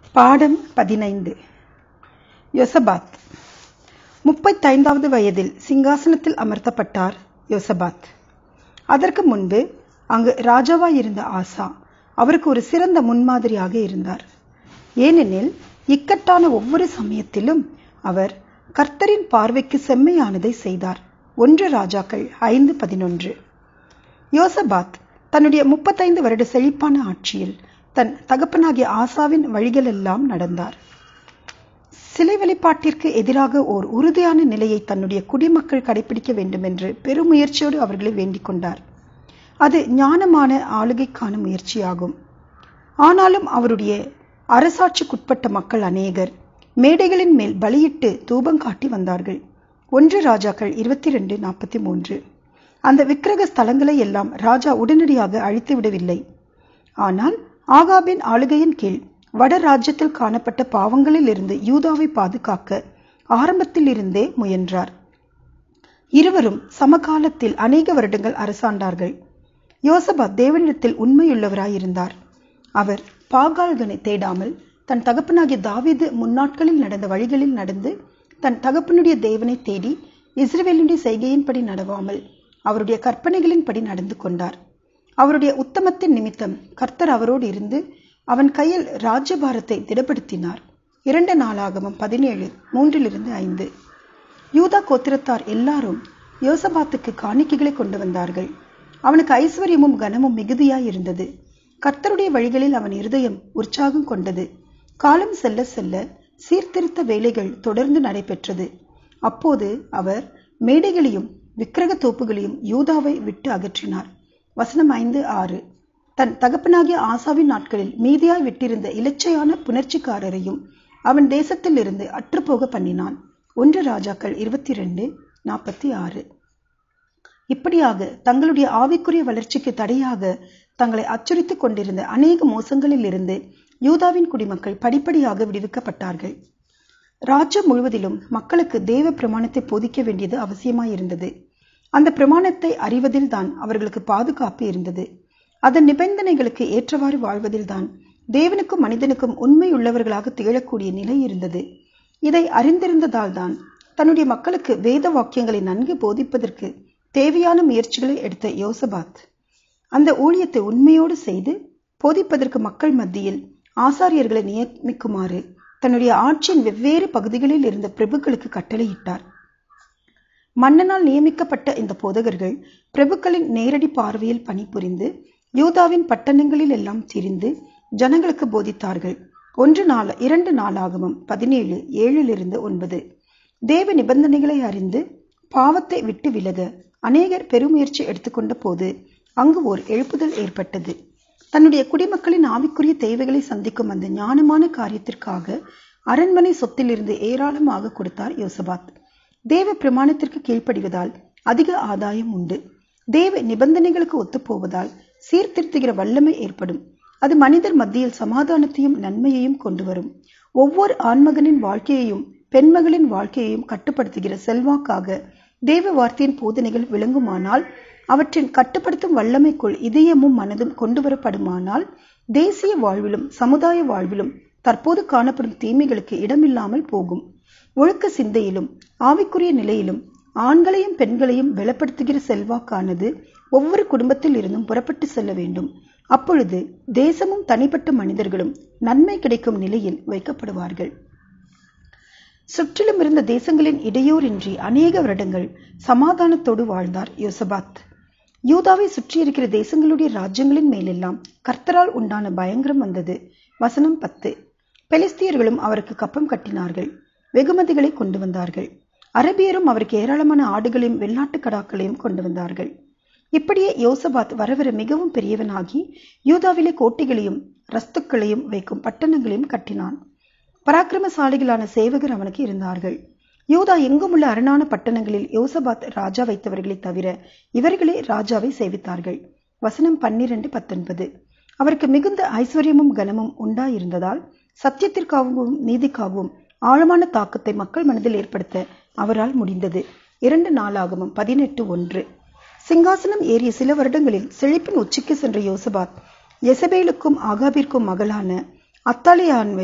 பாடம் பதினைந்து யோசபாத் முப்பத்தைந்தாவது வயதில் சிங்காசனத்தில் அமர்த்தப்பட்டார் யோசபாத் அதற்கு முன்பு அங்கு ராஜாவாயிருந்த ஆசா அவருக்கு ஒரு சிறந்த முன்மாதிரியாக இருந்தார் ஏனெனில் இக்கட்டான ஒவ்வொரு சமயத்திலும் அவர் கர்த்தரின் பார்வைக்கு செம்மையானதை செய்தார் ஒன்று ராஜாக்கள் ஐந்து பதினொன்று யோசபாத் தன்னுடைய முப்பத்தைந்து வருட செழிப்பான ஆட்சியில் தன் தகப்பனாகிய ஆசாவின் வழிகளெல்லாம் நடந்தார் சிலை வழிபாட்டிற்கு எதிராக ஓர் உறுதியான நிலையை தன்னுடைய குடிமக்கள் கடைபிடிக்க வேண்டும் என்று பெருமுயற்சியோடு அவர்களை வேண்டிக் கொண்டார் அது ஞானமான ஆளுகைக்கான முயற்சியாகும் ஆனாலும் அவருடைய அரசாட்சிக்குட்பட்ட மக்கள் அநேகர் மேடைகளின் மேல் பலியிட்டு தூபம் காட்டி வந்தார்கள் ஒன்று ராஜாக்கள் இருபத்தி ரெண்டு நாற்பத்தி மூன்று அந்த விக்கிரக ஸ்தலங்களை எல்லாம் ராஜா உடனடியாக அழித்து விடவில்லை ஆனால் ஆகாபின் ஆளுகையின் கீழ் வட ராஜ்யத்தில் காணப்பட்ட பாவங்களில் இருந்து யூதாவை பாதுகாக்க ஆரம்பத்தில் இருந்தே முயன்றார் இருவரும் சமகாலத்தில் அநேக வருடங்கள் அரசாண்டார்கள் யோசபாத் தேவனிடத்தில் உண்மையுள்ளவராயிருந்தார் அவர் பாகால்கனை தேடாமல் தன் தகப்பனாகிய தாவீது முன்னாட்களில் நடந்த வழிகளில் நடந்து தன் தகப்பனுடைய தேவனை தேடி இஸ்ரேலினுடைய செய்கையின்படி நடவாமல் அவருடைய கற்பனைகளின்படி நடந்து கொண்டார் அவருடைய உத்தமத்தின் நிமித்தம் கர்த்தர் அவரோடு இருந்து அவன் கையில் ராஜ்யபாரத்தை திடப்படுத்தினார் இரண்டு நாளாகமும் பதினேழு மூன்றிலிருந்து ஐந்து யூதா கோத்திரத்தார் எல்லாரும் யோசபாத்துக்கு காணிக்கைகளை கொண்டு வந்தார்கள் அவனுக்கு ஐஸ்வர்யமும் கனமும் மிகுதியாய் இருந்தது கர்த்தருடைய வழிகளில் அவன் இருதயம் உற்சாகம் கொண்டது காலம் செல்ல செல்ல சீர்திருத்த வேலைகள் தொடர்ந்து நடைபெற்றது அப்போது அவர் மேடைகளையும் விக்கிரக தோப்புகளையும் யூதாவை விட்டு அகற்றினார் வசனம் ஐந்து ஆறு தன் தகப்பனாகிய ஆசாவின் நாட்களில் மீதியாய் விட்டிருந்த இலச்சையான புணர்ச்சிக்காரரையும் அவன் தேசத்தில் இருந்து அற்றுப்போக பண்ணினான் ஒன்று ராஜாக்கள் இருபத்தி ரெண்டு நாற்பத்தி ஆறு இப்படியாக தங்களுடைய ஆவிக்குரிய வளர்ச்சிக்கு தடையாக தங்களை அச்சுறுத்திக் கொண்டிருந்த அநேக மோசங்களில் இருந்து யூதாவின் குடிமக்கள் படிப்படியாக விடுவிக்கப்பட்டார்கள் ராஜ்யம் முழுவதிலும் மக்களுக்கு தேவ பிரமாணத்தை போதிக்க வேண்டியது அவசியமாயிருந்தது அந்த பிரமாணத்தை அறிவதில் தான் அவர்களுக்கு பாதுகாப்பு இருந்தது அதன் நிபந்தனைகளுக்கு ஏற்றவாறு வாழ்வதில் தான் தேவனுக்கும் மனிதனுக்கும் உண்மை உள்ளவர்களாக திகழக்கூடிய நிலை இருந்தது இதை அறிந்திருந்ததால் தான் தன்னுடைய மக்களுக்கு வேத வாக்கியங்களை நன்கு போதிப்பதற்கு தேவையான முயற்சிகளை எடுத்த யோசபாத் அந்த ஊழியத்தை உண்மையோடு செய்து போதிப்பதற்கு மக்கள் மத்தியில் ஆசாரியர்களை நியமிக்குமாறு தன்னுடைய ஆட்சியின் வெவ்வேறு பகுதிகளில் இருந்த பிரபுக்களுக்கு கட்டளையிட்டார் மன்னனால் நியமிக்கப்பட்ட இந்த போதகர்கள் பிரபுக்களின் நேரடி பார்வையில் பணிபுரிந்து யூதாவின் பட்டணங்களில் எல்லாம் திரிந்து ஜனங்களுக்கு போதித்தார்கள் ஒன்று நாள் இரண்டு நாளாகவும் பதினேழு ஏழிலிருந்து ஒன்பது தேவ நிபந்தனைகளை அறிந்து பாவத்தை விட்டு விலக அநேகர் பெருமுயற்சி எடுத்துக்கொண்ட போது அங்கு ஓர் எழுப்புதல் ஏற்பட்டது தன்னுடைய குடிமக்களின் ஆவிக்குரிய தேவைகளை சந்திக்கும் அந்த ஞானமான காரியத்திற்காக அரண்மனை சொத்திலிருந்து ஏராளமாக கொடுத்தார் யோசபாத் தேவ பிரமாணத்திற்கு கீழ்ப்படிவதால் அதிக ஆதாயம் உண்டு தேவ நிபந்தனைகளுக்கு ஒத்துப்போவதால் சீர்திருத்துகிற வல்லமை ஏற்படும் அது மனிதர் மத்தியில் சமாதானத்தையும் நன்மையையும் கொண்டு வரும் ஒவ்வொரு ஆண்மகனின் வாழ்க்கையையும் பெண்மகளின் வாழ்க்கையையும் கட்டுப்படுத்துகிற செல்வாக்காக தேவ வார்த்தையின் போதனைகள் விளங்குமானால் அவற்றின் கட்டுப்படுத்தும் வல்லமைக்குள் இதயமும் மனதும் கொண்டு வரப்படுமானால் தேசிய வாழ்விலும் சமுதாய வாழ்விலும் தற்போது காணப்படும் தீமைகளுக்கு இடமில்லாமல் போகும் ஒழுக்க சிந்தையிலும் ஆவிக்குரிய நிலையிலும் ஆண்களையும் பெண்களையும் பலப்படுத்துகிற செல்வாக்கானது ஒவ்வொரு குடும்பத்தில் இருந்தும் புறப்பட்டு செல்ல வேண்டும் அப்பொழுது தேசமும் தனிப்பட்ட மனிதர்களும் நன்மை கிடைக்கும் நிலையில் வைக்கப்படுவார்கள் சுற்றிலும் இருந்த தேசங்களின் இடையூறின்றி அநேக வருடங்கள் சமாதானத்தோடு வாழ்ந்தார் யோசபாத் யூதாவை சுற்றி இருக்கிற தேசங்களுடைய ராஜ்யங்களின் மேலெல்லாம் கர்த்தரால் உண்டான பயங்கரம் வந்தது வசனம் பத்து பெலிஸ்தியர்களும் அவருக்கு கப்பம் கட்டினார்கள் வெகுமதிகளை கொண்டு வந்தார்கள் அரபியரும் அவருக்கு ஏராளமான ஆடுகளையும் வெள்ளாட்டு கடாக்களையும் கொண்டு வந்தார்கள் இப்படியே யோசபாத் வரவர மிகவும் பெரியவனாகி யூதாவிலே கோட்டைகளையும் ரஸ்துக்களையும் வைக்கும் பட்டணங்களையும் கட்டினான் பராக்கிரமசாலிகளான சேவகர் அவனுக்கு இருந்தார்கள் யூதா எங்கும் உள்ள அரணான பட்டணங்களில் யோசபாத் ராஜா வைத்தவர்களை தவிர இவர்களே ராஜாவை சேவித்தார்கள் வசனம் பன்னிரண்டு பத்தொன்பது அவருக்கு மிகுந்த ஐஸ்வர்யமும் கனமும் உண்டாயிருந்ததால் சத்தியத்திற்காகவும் நீதிக்காகவும் ஆழமான தாக்கத்தை மக்கள் மனதில் ஏற்படுத்த அவரால் முடிந்தது இரண்டு நாளாகவும் பதினெட்டு ஒன்று சிங்காசனம் ஏறிய சில வருடங்களில் செழிப்பின் உச்சிக்கு சென்ற யோசபாத் எசபேலுக்கும் ஆகாபிற்கும் மகளான அத்தாலியான்வை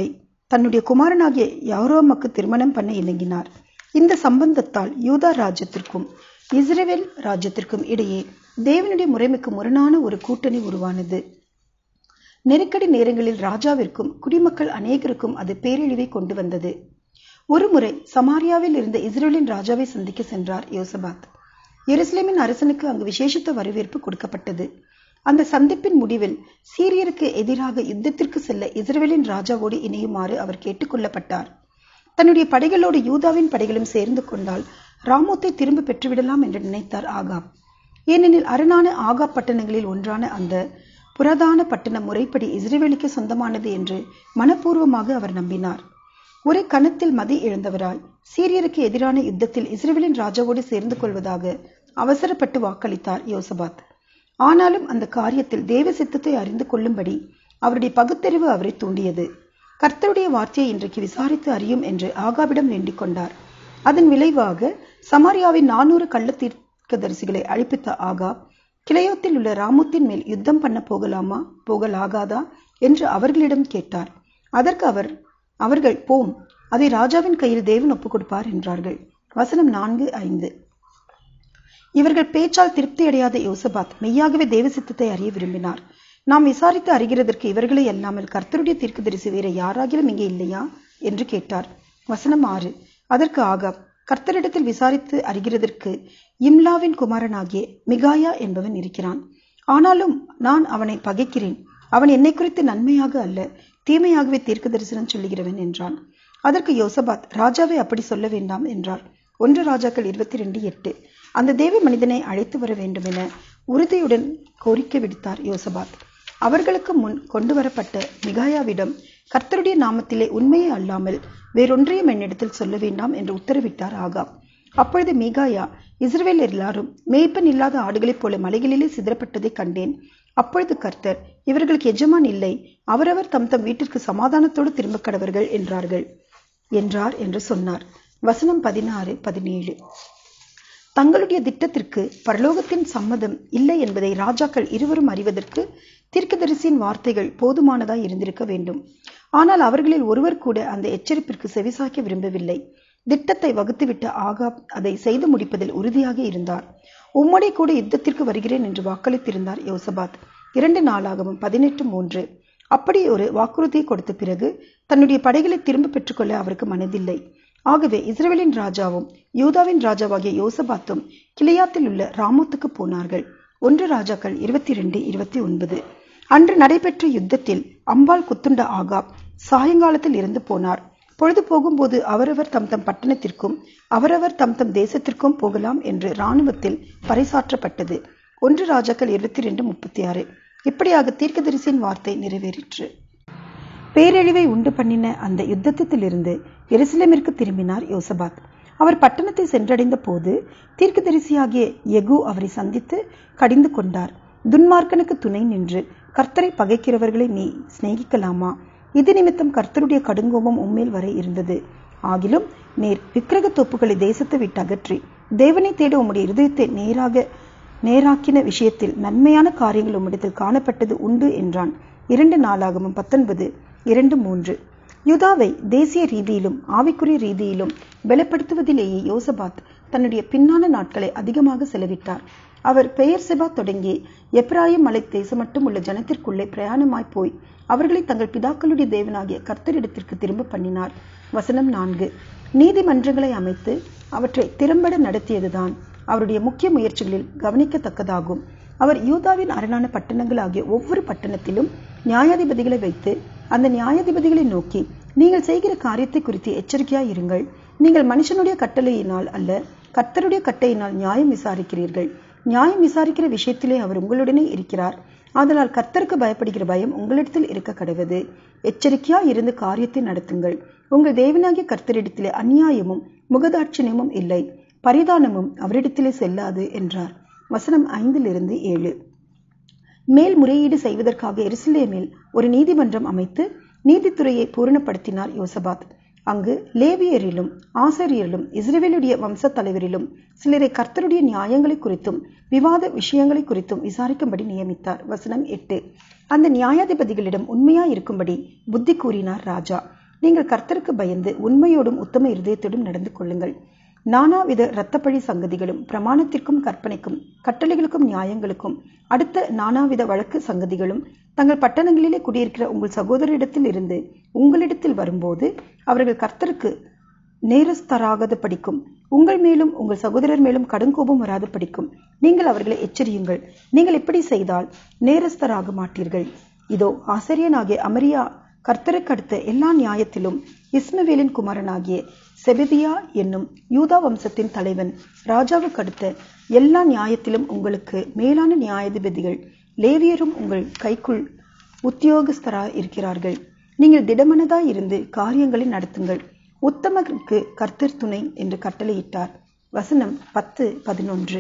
தன்னுடைய குமாரனாகிய யரோமுக்கு திருமணம் பண்ண இணங்கினார் இந்த சம்பந்தத்தால் யூதா ராஜ்யத்திற்கும் இஸ்ரேல் ராஜ்யத்திற்கும் இடையே தேவனுடைய முறைமைக்கு முரணான ஒரு கூட்டணி உருவானது நெருக்கடி நேரங்களில் ராஜாவிற்கும் குடிமக்கள் அநேகருக்கும் அது பேரழிவை கொண்டு வந்தது ஒருமுறை சமாரியாவில் இருந்த இஸ்ரேலின் ராஜாவை சந்திக்க சென்றார் யோசபாத் எருசலேமின் அரசனுக்கு அங்கு விசேஷித்த வரவேற்பு கொடுக்கப்பட்டது அந்த சந்திப்பின் முடிவில் சீரியருக்கு எதிராக யுத்தத்திற்கு செல்ல இஸ்ரேலின் ராஜாவோடு இணையுமாறு அவர் கேட்டுக்கொள்ளப்பட்டார் தன்னுடைய படைகளோடு யூதாவின் படைகளும் சேர்ந்து கொண்டால் ராமோத்தை திரும்ப பெற்றுவிடலாம் என்று நினைத்தார் ஆகாப் ஏனெனில் அரணான ஆகாப் பட்டணங்களில் ஒன்றான அந்த புரதான பட்டணம் முறைப்படி இஸ்ரேலுக்கு சொந்தமானது என்று மனப்பூர்வமாக அவர் நம்பினார் ஒரு கணத்தில் மதி இழந்தவராய் சீரியருக்கு எதிரான யுத்தத்தில் இஸ்ரேலின் ராஜாவோடு சேர்ந்து கொள்வதாக அவசரப்பட்டு வாக்களித்தார் யோசபாத் ஆனாலும் அந்த காரியத்தில் தேவ சித்தத்தை அறிந்து கொள்ளும்படி அவருடைய பகுத்தறிவு அவரை தூண்டியது கர்த்தருடைய வார்த்தையை இன்றைக்கு விசாரித்து அறியும் என்று ஆகாவிடம் வேண்டிக் கொண்டார் அதன் விளைவாக சமாரியாவின் நானூறு கள்ள தீர்க்கதரிசிகளை அழிப்பித்த ஆகா கிளையோத்தில் உள்ள ராமுத்தின் மேல் யுத்தம் பண்ண போகலாமா போகலாகாதா என்று அவர்களிடம் கேட்டார் அதற்கு அவர் அவர்கள் போம் அதை ராஜாவின் கையில் தேவன் ஒப்புக் கொடுப்பார் என்றார்கள் வசனம் நான்கு ஐந்து இவர்கள் பேச்சால் திருப்தி அடையாத யோசபாத் மெய்யாகவே தேவ சித்தத்தை அறிய விரும்பினார் நாம் விசாரித்து அறிகிறதற்கு இவர்களை அல்லாமல் கர்த்தருடைய தீர்க்கதரிசி வேற யாராகிலும் இங்கே இல்லையா என்று கேட்டார் வசனம் ஆறு அதற்கு ஆகாப் கர்த்தரிடத்தில் விசாரித்து அறிகிறதற்கு இம்லாவின் குமாரனாகிய மிகாயா என்பவன் இருக்கிறான் ஆனாலும் நான் அவனை பகைக்கிறேன் அவன் என்னை குறித்து நன்மையாக அல்ல தீமையாகவே தீர்க்க தரிசனம் சொல்லுகிறவன் என்றான் அதற்கு யோசபாத் ராஜாவை அப்படி சொல்ல வேண்டாம் என்றார் ஒன்று ராஜாக்கள் இருபத்தி ரெண்டு எட்டு அந்த தேவ மனிதனை அழைத்து வர வேண்டும் என உறுதியுடன் கோரிக்கை விடுத்தார் யோசபாத் அவர்களுக்கு முன் கொண்டு வரப்பட்ட மிகாயாவிடம் கர்த்தருடைய நாமத்திலே உண்மையை அல்லாமல் வேறொன்றையும் என்னிடத்தில் சொல்ல வேண்டாம் என்று உத்தரவிட்டார் ஆகாப் அப்பொழுது மீகாயா இஸ்ரவேல் எல்லாரும் மேய்ப்பன் இல்லாத ஆடுகளைப் போல மலைகளிலே சிதறப்பட்டதை கண்டேன் அப்பொழுது கர்த்தர் இவர்களுக்கு எஜமான் இல்லை அவரவர் தம் தம் வீட்டிற்கு சமாதானத்தோடு திரும்ப கடவர்கள் என்றார்கள் என்றார் என்று சொன்னார் வசனம் பதினாறு பதினேழு தங்களுடைய திட்டத்திற்கு பரலோகத்தின் சம்மதம் இல்லை என்பதை ராஜாக்கள் இருவரும் அறிவதற்கு தீர்க்கதரிசியின் வார்த்தைகள் போதுமானதாய் இருந்திருக்க வேண்டும் ஆனால் அவர்களில் ஒருவர் கூட அந்த எச்சரிப்பிற்கு செவிசாய்க்க விரும்பவில்லை திட்டத்தை வகுத்துவிட்ட ஆகாப் அதை செய்து முடிப்பதில் உறுதியாக இருந்தார் உம்முடைய கூட யுத்தத்திற்கு வருகிறேன் என்று வாக்களித்திருந்தார் யோசபாத் இரண்டு நாளாகவும் பதினெட்டு மூன்று அப்படி ஒரு வாக்குறுதியை கொடுத்த பிறகு தன்னுடைய படைகளை திரும்ப பெற்றுக்கொள்ள அவருக்கு மனதில்லை ஆகவே இஸ்ரேலின் ராஜாவும் யூதாவின் ராஜாவாகிய யோசபாத்தும் கிளியாத்தில் உள்ள ராமோத்துக்கு போனார்கள் ஒன்று ராஜாக்கள் இருபத்தி ரெண்டு இருபத்தி ஒன்பது அன்று நடைபெற்ற யுத்தத்தில் அம்பாள் குத்துண்ட ஆகாப் சாயங்காலத்தில் இருந்து போனார் பொழுது போகும்போது அவரவர் தம் தம் பட்டணத்திற்கும் அவரவர் தம் தம் தேசத்திற்கும் போகலாம் என்று இராணுவத்தில் பறைசாற்றப்பட்டது ஒன்று ராஜாக்கள் இருபத்தி ரெண்டு முப்பத்தி ஆறு இப்படியாக தீர்க்கதரிசியின் வார்த்தை நிறைவேறிற்று பேரழிவை உண்டு பண்ணின அந்த யுத்தத்திலிருந்து எருசலேமிற்கு திரும்பினார் யோசபாத் அவர் பட்டணத்தை சென்றடைந்த போது தீர்க்கதரிசியாகிய எகு அவரை சந்தித்து கடிந்து கொண்டார் துன்மார்க்கனுக்கு துணை நின்று கர்த்தரை பகைக்கிறவர்களை நீ சிநேகிக்கலாமா இது நிமித்தம் கர்த்தருடைய கடுங்கோபம் உம்மேல் வரை இருந்தது ஆகிலும் நேர் விக்கிரக தோப்புகளை தேசத்தை விட்டு அகற்றி தேவனை தேட உம்முடைய இருதயத்தை நேராக நேராக்கின விஷயத்தில் நன்மையான காரியங்கள் உம்மிடத்தில் காணப்பட்டது உண்டு என்றான் இரண்டு நாளாகவும் பத்தொன்பது இரண்டு மூன்று யுதாவை தேசிய ரீதியிலும் ஆவிக்குரிய ரீதியிலும் பலப்படுத்துவதிலேயே யோசபாத் தன்னுடைய பின்னான நாட்களை அதிகமாக செலவிட்டார் அவர் பெயர் செபா தொடங்கி எப்ராயிம் மலை தேசம் மட்டும் உள்ள ஜனத்திற்குள்ளே பிரயாணமாய் போய் அவர்களை தங்கள் பிதாக்களுடைய தேவனாகிய கர்த்தரிடத்திற்கு திரும்ப பண்ணினார் வசனம் நான்கு நீதிமன்றங்களை அமைத்து அவற்றை திறம்பட நடத்தியதுதான் அவருடைய முக்கிய முயற்சிகளில் கவனிக்கத்தக்கதாகும் அவர் யூதாவின் அரணான பட்டணங்கள் ஆகிய ஒவ்வொரு பட்டணத்திலும் நியாயாதிபதிகளை வைத்து அந்த நியாயாதிபதிகளை நோக்கி நீங்கள் செய்கிற காரியத்தை குறித்து எச்சரிக்கையாய் இருங்கள் நீங்கள் மனுஷனுடைய கட்டளையினால் அல்ல கர்த்தருடைய கட்டையினால் நியாயம் விசாரிக்கிறீர்கள் நியாயம் விசாரிக்கிற விஷயத்திலே அவர் உங்களுடனே இருக்கிறார் ஆதலால் கர்த்தருக்கு பயப்படுகிற பயம் உங்களிடத்தில் இருக்க கடவுது எச்சரிக்கையா இருந்து காரியத்தை நடத்துங்கள் உங்கள் தேவனாகிய கர்த்தரிடத்திலே அநியாயமும் முகதாட்சியமும் இல்லை பரிதானமும் அவரிடத்திலே செல்லாது என்றார் வசனம் ஐந்திலிருந்து ஏழு மேல்முறையீடு செய்வதற்காக எருசலேமில் ஒரு நீதிமன்றம் அமைத்து நீதித்துறையை பூரணப்படுத்தினார் யோசபாத் அங்கு லேவியரிலும் ஆசிரியரிலும் இஸ்ரேலுடைய வம்ச தலைவரிலும் சிலரை கர்த்தருடைய நியாயங்களை குறித்தும் விவாத விஷயங்களை குறித்தும் விசாரிக்கும்படி நியமித்தார் வசனம் எட்டு அந்த நியாயாதிபதிகளிடம் உண்மையா இருக்கும்படி புத்தி கூறினார் ராஜா நீங்கள் கர்த்தருக்கு பயந்து உண்மையோடும் உத்தம இருதயத்தோடும் நடந்து கொள்ளுங்கள் நானாவித இரத்தப்பழி சங்கதிகளும் பிரமாணத்திற்கும் கற்பனைக்கும் கட்டளைகளுக்கும் நியாயங்களுக்கும் அடுத்த நானாவித வழக்கு சங்கதிகளும் தங்கள் பட்டணங்களிலே குடியிருக்கிற உங்கள் சகோதரிடத்தில் இருந்து உங்களிடத்தில் வரும்போது அவர்கள் கர்த்தருக்கு நேரஸ்தராகாத படிக்கும் உங்கள் மேலும் உங்கள் சகோதரர் மேலும் கடுங்கோபம் வராது படிக்கும் நீங்கள் அவர்களை எச்சரியுங்கள் நீங்கள் இப்படி செய்தால் நேரஸ்தராக மாட்டீர்கள் இதோ ஆசிரியனாகிய அமரியா கர்த்தருக்கு அடுத்த எல்லா நியாயத்திலும் இஸ்மவேலின் குமாரனாகிய செபதியா என்னும் யூதா வம்சத்தின் தலைவன் ராஜாவுக்கு அடுத்த எல்லா நியாயத்திலும் உங்களுக்கு மேலான நியாயாதிபதிகள் லேவியரும் உங்கள் கைக்குள் உத்தியோகஸ்தராய் இருக்கிறார்கள் நீங்கள் திடமனதாய் இருந்து காரியங்களை நடத்துங்கள் உத்தமருக்கு கர்த்தர் துணை என்று கட்டளையிட்டார் வசனம் பத்து பதினொன்று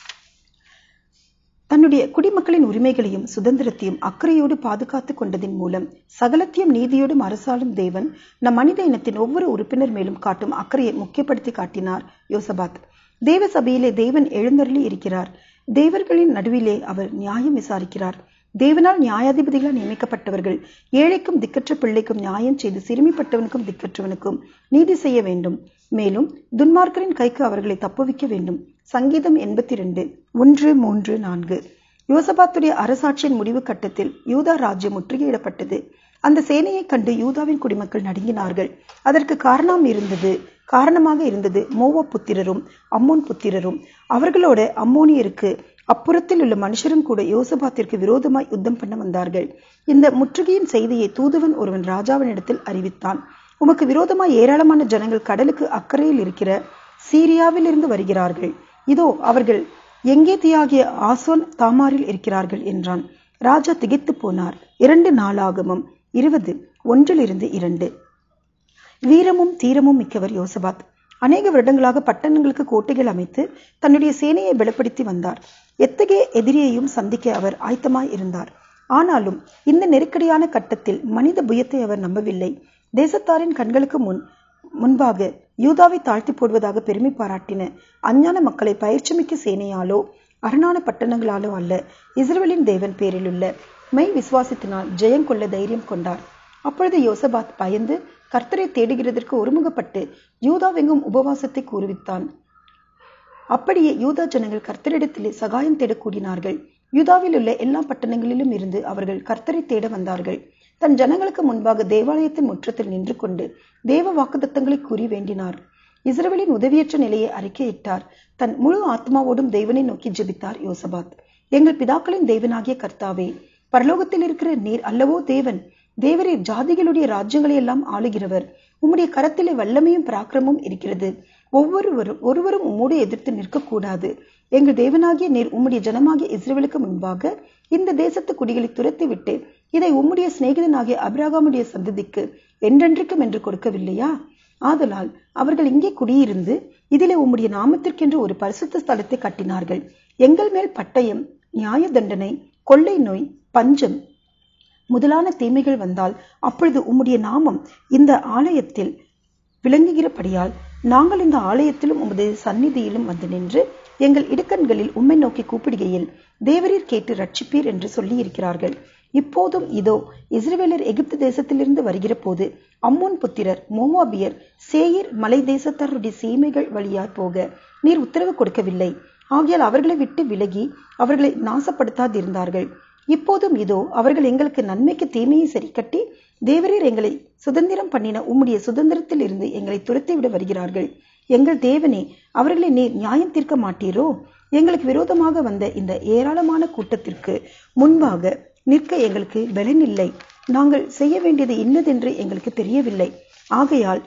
தன்னுடைய குடிமக்களின் உரிமைகளையும் சுதந்திரத்தையும் அக்கறையோடு பாதுகாத்துக் கொண்டதின் மூலம் சகலத்தையும் நீதியோடும் அரசாளும் தேவன் நம் மனித இனத்தின் ஒவ்வொரு உறுப்பினர் மேலும் காட்டும் அக்கறையை முக்கியப்படுத்தி காட்டினார் யோசபாத் தேவ சபையிலே தேவன் எழுந்தருளி இருக்கிறார் தேவர்களின் நடுவிலே அவர் நியாயம் விசாரிக்கிறார் தேவனால் நியாயாதிபதிகளால் நியமிக்கப்பட்டவர்கள் ஏழைக்கும் திக்கற்ற பிள்ளைக்கும் நியாயம் செய்து சிறுமிப்பட்டவனுக்கும் திக்கற்றவனுக்கும் நீதி செய்ய வேண்டும் மேலும் துன்மார்க்கரின் கைக்கு அவர்களை தப்புவிக்க வேண்டும் சங்கீதம் எண்பத்தி ரெண்டு ஒன்று மூன்று நான்கு யோசபாத்துடைய அரசாட்சியின் முடிவு கட்டத்தில் யூதா ராஜ்யம் முற்றுகையிடப்பட்டது அந்த சேனையை கண்டு யூதாவின் குடிமக்கள் நடுங்கினார்கள் அதற்கு காரணம் இருந்தது காரணமாக இருந்தது மோவா புத்திரரும் அம்மோன் புத்திரரும் அவர்களோட அம்மோனியருக்கு அப்புறத்தில் உள்ள மனுஷரும் கூட யோசபாத்திற்கு விரோதமாய் யுத்தம் பண்ண வந்தார்கள் இந்த முற்றுகையின் செய்தியை தூதுவன் ஒருவன் ராஜாவினிடத்தில் அறிவித்தான் உமக்கு விரோதமாய் ஏராளமான ஜனங்கள் கடலுக்கு அக்கறையில் இருக்கிற சீரியாவில் இருந்து வருகிறார்கள் இதோ அவர்கள் எங்கே தியாகிய ஆசோன் தாமாரில் இருக்கிறார்கள் என்றான் ராஜா திகைத்து போனார் இரண்டு நாளாகமும் இருபது ஒன்றிலிருந்து இரண்டு வீரமும் தீரமும் மிக்கவர் யோசபாத் அநேக வருடங்களாக பட்டணங்களுக்கு கோட்டைகள் அமைத்து தன்னுடைய சேனையை பலப்படுத்தி வந்தார் எத்தகைய எதிரியையும் சந்திக்க அவர் ஆயத்தமாய் இருந்தார் ஆனாலும் இந்த நெருக்கடியான கட்டத்தில் மனித புயத்தை அவர் நம்பவில்லை தேசத்தாரின் கண்களுக்கு முன் முன்பாக யூதாவை தாழ்த்தி போடுவதாக பெருமை பாராட்டின அஞ்ஞான மக்களை பயிற்சிமிக்க சேனையாலோ அரணான பட்டணங்களாலோ அல்ல இஸ்ரேலின் தேவன் பேரிலுள்ள மெய் விசுவாசத்தினால் ஜெயம் கொள்ள தைரியம் கொண்டார் அப்பொழுது யோசபாத் பயந்து கர்த்தரை தேடுகிறதற்கு ஒருமுகப்பட்டு யூதாவெங்கும் உபவாசத்தை கூறுவித்தான் அப்படியே யூதா ஜனங்கள் கர்த்தரிடத்திலே சகாயம் தேட கூடினார்கள் யூதாவில் உள்ள எல்லா பட்டணங்களிலும் இருந்து அவர்கள் கர்த்தரை தேட வந்தார்கள் தன் ஜனங்களுக்கு முன்பாக தேவாலயத்தின் முற்றத்தில் நின்று கொண்டு தேவ வாக்குத்தத்தங்களை கூறி வேண்டினார் இஸ்ரவேலின் உதவியற்ற நிலையை அறிக்கையிட்டார் தன் முழு ஆத்மாவோடும் தேவனை நோக்கி ஜெபித்தார் யோசபாத் எங்கள் பிதாக்களின் தேவனாகிய கர்த்தாவே பரலோகத்தில் இருக்கிற நீர் அல்லவோ தேவன் தேவரீர் ஜாதிகளுடைய ராஜ்யங்களை எல்லாம் ஆளுகிறவர் உம்முடைய கரத்திலே வல்லமையும் பராக்கிரமும் இருக்கிறது ஒவ்வொருவரும் ஒருவரும் உம்மோடு எதிர்த்து நிற்கக்கூடாது எங்கள் தேவனாகிய நீர் உம்முடைய ஜனமாகிய இஸ்ரேலுக்கு முன்பாக இந்த தேசத்து குடிகளை துரத்தி விட்டு இதை உம்முடைய சிநேகிதனாகிய அபிராகாமுடைய சந்ததிக்கு என்றென்றைக்கும் என்று கொடுக்கவில்லையா ஆதலால் அவர்கள் இங்கே குடியிருந்து இதிலே உம்முடைய நாமத்திற்கென்று ஒரு பரிசுத்த ஸ்தலத்தை கட்டினார்கள் எங்கள் மேல் பட்டயம் நியாய தண்டனை கொள்ளை நோய் பஞ்சம் முதலான தீமைகள் வந்தால் அப்பொழுது உம்முடைய நாமம் இந்த ஆலயத்தில் விளங்குகிறபடியால் நாங்கள் இந்த ஆலயத்திலும் உமது சந்நிதியிலும் வந்து நின்று எங்கள் இடுக்கண்களில் உம்மை நோக்கி கூப்பிடுகையில் தேவரீர் கேட்டு ரட்சிப்பீர் என்று சொல்லி இருக்கிறார்கள் இப்போதும் இதோ இஸ்ரவேலர் எகிப்து தேசத்திலிருந்து வருகிற போது அம்மோன் புத்திரர் மோவாபியர் சேயிர் மலை தேசத்தாருடைய சீமைகள் வழியாய் போக நீர் உத்தரவு கொடுக்கவில்லை ஆகையால் அவர்களை விட்டு விலகி அவர்களை நாசப்படுத்தாதிருந்தார்கள் இப்போதும் இதோ அவர்கள் எங்களுக்கு நன்மைக்கு தீமையை சரிக்கட்டி தேவரீர் எங்களை சுதந்திரம் பண்ணின உம்முடைய சுதந்திரத்தில் இருந்து எங்களை துரத்திவிட வருகிறார்கள் எங்கள் தேவனே அவர்களை நீர் நியாயம் தீர்க்க மாட்டீரோ எங்களுக்கு விரோதமாக வந்த இந்த ஏராளமான கூட்டத்திற்கு முன்பாக நிற்க எங்களுக்கு பலனில்லை நாங்கள் செய்ய வேண்டியது இன்னதென்று எங்களுக்கு தெரியவில்லை ஆகையால்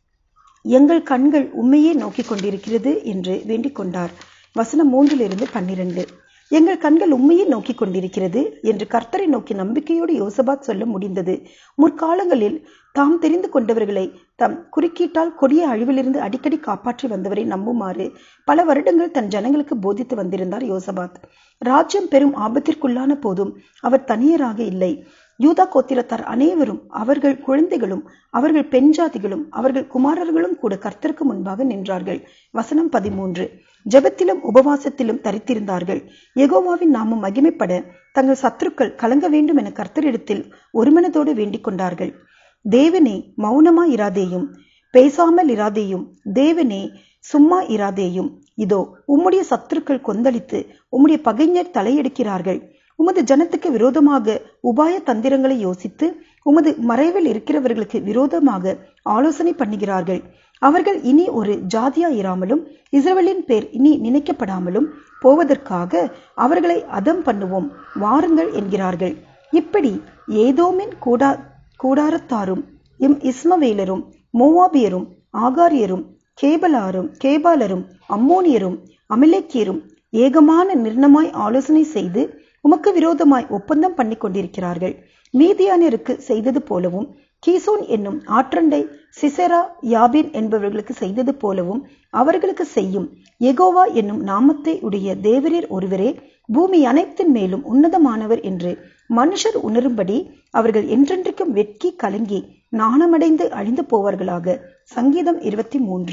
எங்கள் கண்கள் உண்மையே நோக்கிக் கொண்டிருக்கிறது என்று வேண்டிக் கொண்டார் வசனம் மூன்றிலிருந்து பன்னிரண்டு எங்கள் கண்கள் உண்மையை நோக்கி கொண்டிருக்கிறது என்று கர்த்தரை நோக்கி நம்பிக்கையோடு யோசபாத் சொல்ல முடிந்தது முற்காலங்களில் தாம் தெரிந்து கொண்டவர்களை தம் குறுக்கீட்டால் கொடிய அழிவிலிருந்து அடிக்கடி காப்பாற்றி வந்தவரை நம்புமாறு பல வருடங்கள் தன் ஜனங்களுக்கு போதித்து வந்திருந்தார் யோசபாத் ராஜ்யம் பெரும் ஆபத்திற்குள்ளான போதும் அவர் தனியராக இல்லை யூதா கோத்திரத்தார் அனைவரும் அவர்கள் குழந்தைகளும் அவர்கள் பெண் ஜாதிகளும் அவர்கள் குமாரர்களும் கூட கர்த்தருக்கு முன்பாக நின்றார்கள் வசனம் பதிமூன்று ஜெபத்திலும் உபவாசத்திலும் தரித்திருந்தார்கள் எகோவாவின் நாமம் மகிமைப்பட தங்கள் சத்துருக்கள் கலங்க வேண்டும் என கர்த்தரிடத்தில் ஒருமனதோடு வேண்டிக் கொண்டார்கள் தேவனே மௌனமா இராதேயும் பேசாமல் இராதேயும் தேவனே சும்மா இராதேயும் இதோ உம்முடைய சத்துருக்கள் கொந்தளித்து உம்முடைய பகைஞர் தலையெடுக்கிறார்கள் உமது ஜனத்துக்கு விரோதமாக உபாய தந்திரங்களை யோசித்து உமது மறைவில் இருக்கிறவர்களுக்கு விரோதமாக ஆலோசனை பண்ணுகிறார்கள் அவர்கள் இனி ஒரு ஜாதியா இராமலும் இஸ்ரவேலின் பேர் இனி நினைக்கப்படாமலும் போவதற்காக அவர்களை அதம் பண்ணுவோம் வாருங்கள் என்கிறார்கள் இப்படி ஏதோமின் கூடா கூடாரத்தாரும் இம் இஸ்மவேலரும் மோவாபியரும் ஆகாரியரும் கேபலாரும் கேபாலரும் அம்மோனியரும் அமிலேக்கியரும் ஏகமான நிர்ணமாய் ஆலோசனை செய்து உமக்கு விரோதமாய் ஒப்பந்தம் பண்ணி கொண்டிருக்கிறார்கள் மீதியானருக்கு செய்தது போலவும் கீசோன் என்னும் ஆற்றண்டை சிசெரா யாபின் என்பவர்களுக்கு செய்தது போலவும் அவர்களுக்கு செய்யும் எகோவா என்னும் நாமத்தை உடைய தேவரீர் ஒருவரே பூமி அனைத்தின் மேலும் உன்னதமானவர் என்று மனுஷர் உணரும்படி அவர்கள் என்றென்றைக்கும் வெட்கி கலங்கி நாணமடைந்து அழிந்து போவார்களாக சங்கீதம் இருபத்தி மூன்று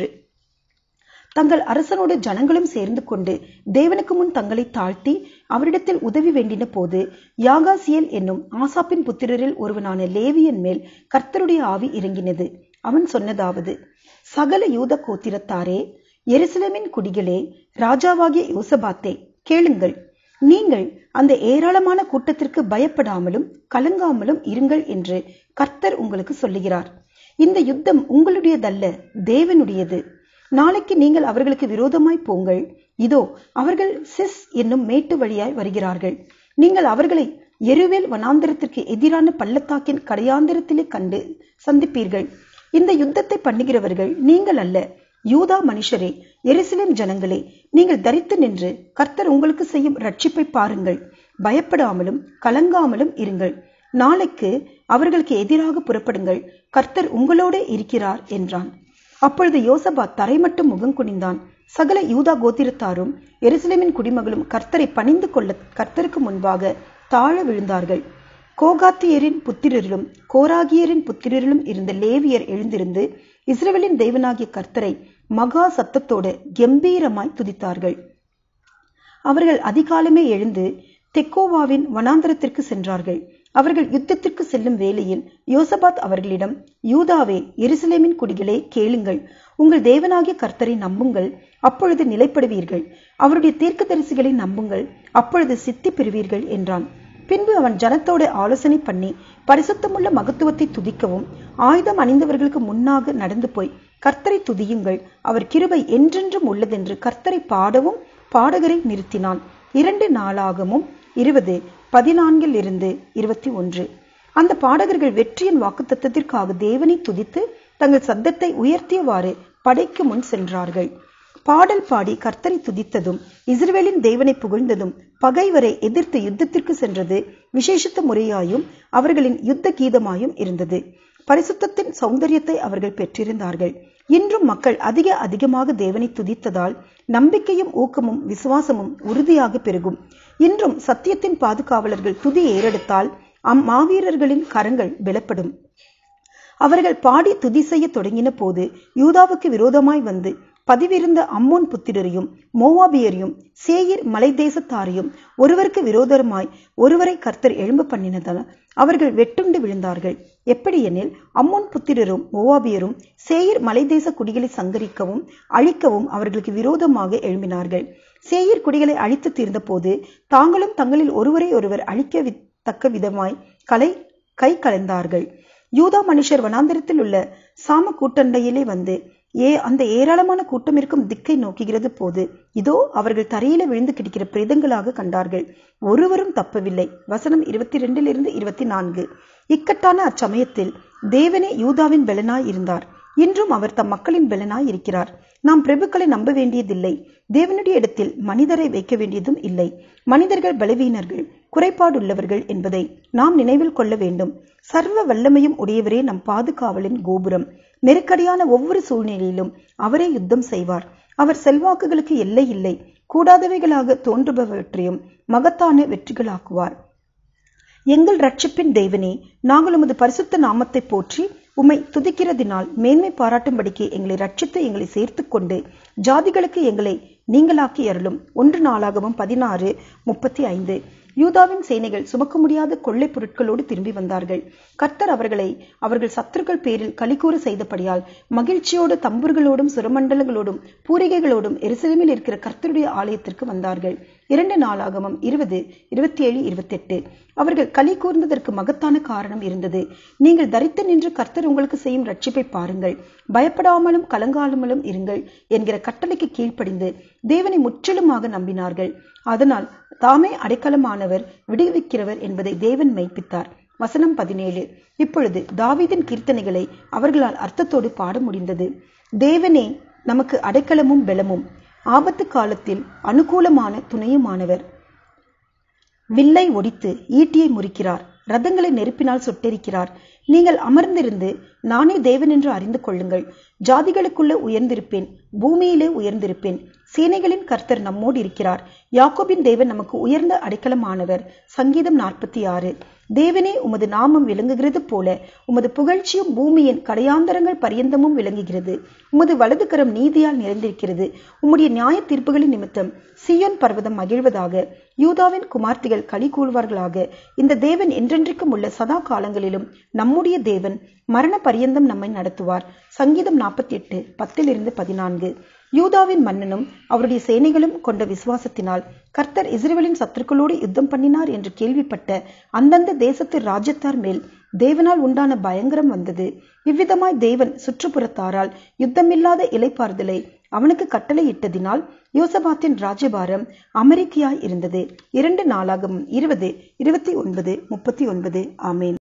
தங்கள் அரசனோடு ஜனங்களும் சேர்ந்து கொண்டு தேவனுக்கு முன் தங்களை தாழ்த்தி அவரிடத்தில் உதவி வேண்டின போது யாகாசியல் என்னும் ஆசாப்பின் புத்திரரில் ஒருவனான லேவியன் மேல் கர்த்தருடைய ஆவி இறங்கினது அவன் சொன்னதாவது சகல யூத கோத்திரத்தாரே எருசலேமின் குடிகளே ராஜாவாகிய யோசபாத்தே கேளுங்கள் நீங்கள் அந்த ஏராளமான கூட்டத்திற்கு பயப்படாமலும் கலங்காமலும் இருங்கள் என்று கர்த்தர் உங்களுக்கு சொல்லுகிறார் இந்த யுத்தம் உங்களுடையதல்ல தேவனுடையது நாளைக்கு நீங்கள் அவர்களுக்கு விரோதமாய் போங்கள் இதோ அவர்கள் சிஸ் என்னும் மேட்டு வழியாய் வருகிறார்கள் நீங்கள் அவர்களை எருவேல் வனாந்திரத்திற்கு எதிரான பள்ளத்தாக்கின் கடையாந்திரத்திலே கண்டு சந்திப்பீர்கள் இந்த யுத்தத்தை பண்ணுகிறவர்கள் நீங்கள் அல்ல யூதா மனுஷரே எருசலேம் ஜனங்களே நீங்கள் தரித்து நின்று கர்த்தர் உங்களுக்கு செய்யும் ரட்சிப்பை பாருங்கள் பயப்படாமலும் கலங்காமலும் இருங்கள் நாளைக்கு அவர்களுக்கு எதிராக புறப்படுங்கள் கர்த்தர் உங்களோட இருக்கிறார் என்றான் அப்பொழுது யோசபாத் தரைமட்டும் முகம் குனிந்தான் சகல யூதா கோத்திரத்தாரும் எருசலேமின் குடிமகளும் கர்த்தரை பணிந்து கொள்ள கர்த்தருக்கு முன்பாக தாழ விழுந்தார்கள் கோகாத்தியரின் புத்திரரிலும் கோராகியரின் புத்திரரிலும் இருந்த லேவியர் எழுந்திருந்து இஸ்ரேலின் தெய்வனாகிய கர்த்தரை மகா சத்தத்தோடு கம்பீரமாய் துதித்தார்கள் அவர்கள் அதிகாலமே எழுந்து தெக்கோவாவின் வனாந்தரத்திற்கு சென்றார்கள் அவர்கள் யுத்தத்திற்கு செல்லும் வேளையில் யோசபாத் அவர்களிடம் யூதாவே எருசலேமின் குடிகளே கேளுங்கள் உங்கள் தேவனாகிய கர்த்தரை நம்புங்கள் அப்பொழுது நிலைப்படுவீர்கள் அவருடைய தீர்க்கதரிசிகளை நம்புங்கள் அப்பொழுது சித்தி பெறுவீர்கள் என்றான் பின்பு அவன் ஜனத்தோடு ஆலோசனை பண்ணி பரிசுத்தமுள்ள மகத்துவத்தை துதிக்கவும் ஆயுதம் அணிந்தவர்களுக்கு முன்னாக நடந்து போய் கர்த்தரை துதியுங்கள் அவர் கிருபை என்றென்றும் உள்ளதென்று கர்த்தரை பாடவும் பாடகரை நிறுத்தினான் இரண்டு நாளாகவும் இருபது பதினான்கில் இருந்து இருபத்தி ஒன்று அந்த பாடகர்கள் வெற்றியின் வாக்குத்தத்திற்காக தேவனை துதித்து தங்கள் சத்தத்தை உயர்த்தியவாறு படைக்கு முன் சென்றார்கள் பாடல் பாடி கர்த்தரை துதித்ததும் இஸ்ரவேலின் தேவனை புகழ்ந்ததும் பகைவரை எதிர்த்து யுத்தத்திற்கு சென்றது விசேஷித்த முறையாயும் அவர்களின் யுத்த கீதமாயும் இருந்தது பரிசுத்தத்தின் சௌந்தரியத்தை அவர்கள் பெற்றிருந்தார்கள் இன்றும் மக்கள் அதிக அதிகமாக தேவனை துதித்ததால் நம்பிக்கையும் ஊக்கமும் விசுவாசமும் உறுதியாக பெருகும் இன்றும் சத்தியத்தின் பாதுகாவலர்கள் துதி ஏறெடுத்தால் அம்மாவீரர்களின் கரங்கள் பலப்படும் அவர்கள் பாடி துதி செய்ய தொடங்கின போது யூதாவுக்கு விரோதமாய் வந்து பதிவிருந்த அம்மோன் புத்திரரையும் மோவாபியரையும் சேயிர் மலை தேசத்தாரையும் ஒருவருக்கு விரோதமாய் ஒருவரை கர்த்தர் எழும்ப பண்ணினதால் அவர்கள் வெட்டுண்டு விழுந்தார்கள் எப்படியெனில் அம்மோன் புத்திரரும் மோவாபியரும் சேயிர் மலைதேச குடிகளை சங்கரிக்கவும் அழிக்கவும் அவர்களுக்கு விரோதமாக எழும்பினார்கள் சேயிர் குடிகளை அழித்து தீர்ந்த போது தாங்களும் தங்களில் ஒருவரை ஒருவர் அழிக்க தக்க விதமாய் கலை கை கலைந்தார்கள் யூதா மனுஷர் வனாந்திரத்தில் உள்ள சாம கூட்டண்டையிலே வந்து ஏ அந்த ஏராளமான கூட்டம் இருக்கும் திக்கை நோக்குகிறது போது இதோ அவர்கள் தரையில விழுந்து கிடக்கிற பிரேதங்களாக கண்டார்கள் ஒருவரும் தப்பவில்லை வசனம் இருபத்தி ரெண்டிலிருந்து இருபத்தி நான்கு இக்கட்டான அச்சமயத்தில் தேவனே யூதாவின் பலனாய் இருந்தார் இன்றும் அவர் தம் மக்களின் பலனாய் இருக்கிறார் நாம் பிரபுக்களை நம்ப வேண்டியதில்லை தேவனுடைய இடத்தில் மனிதரை வைக்க வேண்டியதும் இல்லை மனிதர்கள் பலவீனர்கள் குறைபாடுள்ளவர்கள் என்பதை நாம் நினைவில் கொள்ள வேண்டும் சர்வ வல்லமையும் உடையவரே நம் பாதுகாவலின் கோபுரம் நெருக்கடியான ஒவ்வொரு சூழ்நிலையிலும் அவரே யுத்தம் செய்வார் அவர் செல்வாக்குகளுக்கு எல்லை இல்லை கூடாதவைகளாக தோன்றுபவற்றையும் மகத்தான வெற்றிகளாக்குவார் எங்கள் ரட்சிப்பின் தேவனே நாங்கள் உமது பரிசுத்த நாமத்தை போற்றி உம்மை துதிக்கிறதினால் மேன்மை பாராட்டும்படிக்கு எங்களை ரட்சித்து எங்களை சேர்த்து கொண்டு ஜாதிகளுக்கு எங்களை நீங்களாக்கி அருளும் ஒன்று நாளாகவும் பதினாறு முப்பத்தி ஐந்து யூதாவின் சேனைகள் சுமக்க முடியாத கொள்ளை பொருட்களோடு திரும்பி வந்தார்கள் கர்த்தர் அவர்களை அவர்கள் சத்துருக்கள் பேரில் கலிகூற செய்தபடியால் மகிழ்ச்சியோடு தம்புர்களோடும் சுரமண்டலங்களோடும் பூரிகைகளோடும் எருசலேமில் இருக்கிற கர்த்தருடைய ஆலயத்திற்கு வந்தார்கள் இரண்டு நாளாகமம் இருபது இருபத்தி ஏழு இருபத்தெட்டு அவர்கள் களி கூர்ந்ததற்கு மகத்தான காரணம் இருந்தது நீங்கள் தரித்து நின்று கர்த்தர் உங்களுக்கு செய்யும் ரட்சிப்பை பாருங்கள் பயப்படாமலும் கலங்காமலும் இருங்கள் என்கிற கட்டளைக்கு கீழ்ப்படிந்து தேவனை முற்றிலுமாக நம்பினார்கள் அதனால் தாமே அடைக்கலமானவர் விடுவிக்கிறவர் என்பதை தேவன் மெய்ப்பித்தார் வசனம் பதினேழு இப்பொழுது தாவீதின் கீர்த்தனைகளை அவர்களால் அர்த்தத்தோடு பாட முடிந்தது தேவனே நமக்கு அடைக்கலமும் பெலமும் ஆபத்து காலத்தில் அனுகூலமான துணையுமானவர் வில்லை ஒடித்து ஈட்டியை முறிக்கிறார் ரதங்களை நெருப்பினால் சுட்டெரிக்கிறார் நீங்கள் அமர்ந்திருந்து நானே தேவன் என்று அறிந்து கொள்ளுங்கள் ஜாதிகளுக்குள்ள உயர்ந்திருப்பேன் பூமியிலே உயர்ந்திருப்பேன் சேனைகளின் கர்த்தர் நம்மோடு இருக்கிறார் யாக்கோபின் தேவன் நமக்கு உயர்ந்த அடைக்கலமானவர் சங்கீதம் நாற்பத்தி ஆறு தேவனே உமது நாமம் விளங்குகிறது போல உமது புகழ்ச்சியும் பூமியின் கடையாந்தரங்கள் பரியந்தமும் விளங்குகிறது உமது வலது கரம் நீதியால் நிறைந்திருக்கிறது உம்முடைய நியாய தீர்ப்புகளின் நிமித்தம் சியோன் பர்வதம் மகிழ்வதாக யூதாவின் குமார்த்திகள் களி கூழ்வார்களாக இந்த தேவன் என்றென்றைக்கும் உள்ள சதா காலங்களிலும் நம்முடைய தேவன் மரண பரியந்தம் நம்மை நடத்துவார் சங்கீதம் நாற்பத்தி எட்டு பத்திலிருந்து பதினான்கு யூதாவின் மன்னனும் அவருடைய சேனைகளும் கொண்ட விசுவாசத்தினால் கர்த்தர் இஸ்ரேலின் சத்துருக்களோடு யுத்தம் பண்ணினார் என்று கேள்விப்பட்ட அந்தந்த தேசத்து ராஜ்யத்தார் மேல் தேவனால் உண்டான பயங்கரம் வந்தது இவ்விதமாய் தேவன் சுற்றுப்புறத்தாரால் யுத்தமில்லாத இலைப்பாறுதலை அவனுக்கு கட்டளையிட்டதினால் யோசபாத்தின் ராஜபாரம் அமெரிக்கையாய் இருந்தது இரண்டு நாளாகவும் இருபது இருபத்தி ஒன்பது முப்பத்தி ஒன்பது ஆமேன்